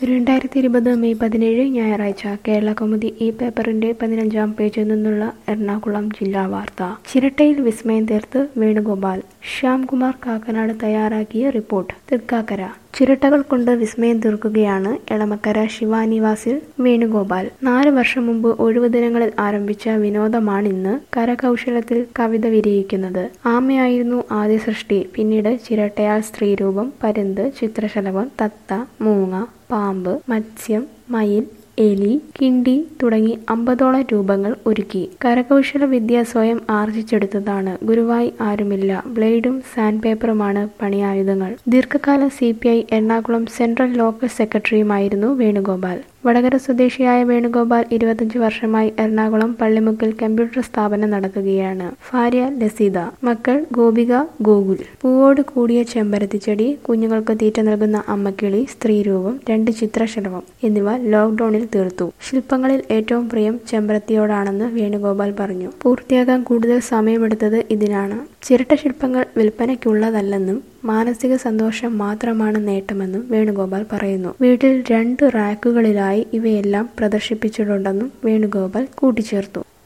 രണ്ടായിരത്തി ഇരുപത് മെയ് പതിനേഴ് ഞായറാഴ്ച കേരളകൗമുദി ഈ പേപ്പറിന്റെ പതിനഞ്ചാം പേജിൽ നിന്നുള്ള എറണാകുളം ജില്ലാ വാർത്ത ചിരട്ടയിൽ വിസ്മയം തീർത്ത് വേണുഗോപാൽ ശ്യാംകുമാർ കാക്കനാട് തയ്യാറാക്കിയ റിപ്പോർട്ട് തൃക്കാക്കര ചിരട്ടകൾ കൊണ്ട് വിസ്മയം തീർക്കുകയാണ് എളമക്കര ശിവാനിവാസിൽ വേണുഗോപാൽ നാല് വർഷം മുമ്പ് ഒഴിവു ദിനങ്ങളിൽ ആരംഭിച്ച വിനോദമാണിന്ന് കരകൗശലത്തിൽ കവിത വിരിയിക്കുന്നത് ആമയായിരുന്നു ആദ്യ സൃഷ്ടി പിന്നീട് ചിരട്ടയാൽ സ്ത്രീരൂപം പരുന്ത് ചിത്രശലഭം തത്ത മൂങ്ങ പാമ്പ് മത്സ്യം മയിൽ എലി കിണ്ടി തുടങ്ങി അമ്പതോളം രൂപങ്ങൾ ഒരുക്കി കരകൗശല വിദ്യ സ്വയം ആർജിച്ചെടുത്തതാണ് ഗുരുവായി ആരുമില്ല ബ്ലേഡും സാൻഡ് പേപ്പറുമാണ് പണിയായുധങ്ങൾ ദീർഘകാലം C P I Ernakulam central local സെക്രട്ടറിയുമായിരുന്നു വേണുഗോപാൽ വടകര സ്വദേശിയായ വേണുഗോപാൽ ഇരുപത്തഞ്ച് വർഷമായി എറണാകുളം പള്ളിമുക്കിൽ കമ്പ്യൂട്ടർ സ്ഥാപനം നടത്തുകയാണ് ഭാര്യ ലസീത മക്കൾ ഗോപിക ഗോകുൽ പൂവോട് കൂടിയ ചെമ്പരത്തിച്ചെടി കുഞ്ഞുങ്ങൾക്ക് തീറ്റ നൽകുന്ന അമ്മക്കിളി സ്ത്രീരൂപം രണ്ട് ചിത്രശലഭം എന്നിവ ലോക്ക്ഡൌണിൽ തീർത്തു ശില്പങ്ങളിൽ ഏറ്റവും പ്രിയം ചെമ്പരത്തിയോടാണെന്ന് വേണുഗോപാൽ പറഞ്ഞു പൂർത്തിയാകാൻ കൂടുതൽ സമയമെടുത്തത് ഇതിനാണ് ചിരട്ട ശില്പങ്ങൾ വിൽപ്പനയ്ക്കുള്ളതല്ലെന്നും മാനസിക സന്തോഷം മാത്രമാണ് നേട്ടമെന്നും വേണുഗോപാൽ പറയുന്നു വീട്ടിൽ രണ്ട് റാക്കുകളിലായി ഇവയെല്ലാം പ്രദർശിപ്പിച്ചിട്ടുണ്ടെന്നും വേണുഗോപാൽ കൂട്ടിച്ചേർത്തു